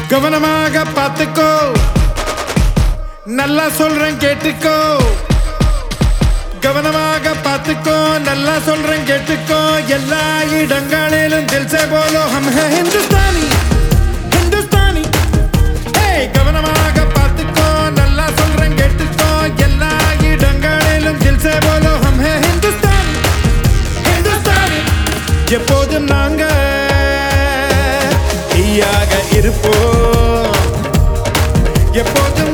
கவனமாக பார்த்துக்கோ நல்லா சொல்றேன் கேட்டுக்கோ கவனமாக பார்த்துக்கோ நல்லா சொல்றேன் கேட்டுக்கோ எல்லா இடங்களிலும் தில்சே போலோ ஹம் ஹே ஹிந்துஸ்தானி ஹிந்துஸ்தானி ஏய் கவனமாக பார்த்துக்கோ நல்லா சொல்றேன் கேட்டுக்கோ எல்லா இடங்களிலும் தில்சே போலோ ஹம் ஹே ஹிந்துஸ்தானி ஹிந்துஸ்தானி எப்போதும் நாங்க தீயாக இருப்போம் எப்போதும்